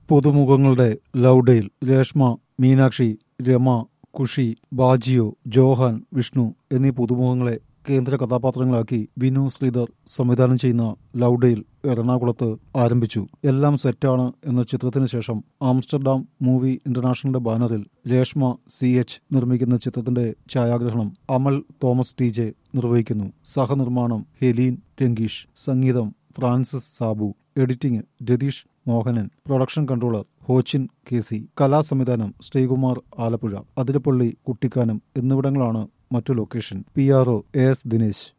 പുതുമുഖങ്ങളുടെ ലൗഡയിൽ രേഷ്മ മീനാക്ഷി രമ കുഷി ബാജിയോ ജോഹാൻ വിഷ്ണു എന്നീ പുതുമുഖങ്ങളെ കേന്ദ്ര കഥാപാത്രങ്ങളാക്കി വിനു ശ്രീധർ സംവിധാനം ചെയ്യുന്ന ലൗഡയിൽ എറണാകുളത്ത് ആരംഭിച്ചു എല്ലാം സെറ്റാണ് എന്ന ചിത്രത്തിന് ശേഷം ആംസ്റ്റർഡാം മൂവി ഇന്റർനാഷണലിന്റെ ബാനറിൽ രേഷ്മ സി എച്ച് നിർമ്മിക്കുന്ന ചിത്രത്തിന്റെ ഛായാഗ്രഹണം അമൽ തോമസ് ടി ജെ നിർവഹിക്കുന്നു സഹനിർമ്മാണം ഹെലീൻ രംഗീഷ് സംഗീതം Francis Sabu editing Ratheesh Mohanan production controller ഹോച്ചിൻ കെ സി കലാസംവിധാനം ശ്രീകുമാർ ആലപ്പുഴ അതിരപ്പള്ളി കുട്ടിക്കാനം എന്നിവിടങ്ങളാണ് മറ്റു location P R O A S Dinesh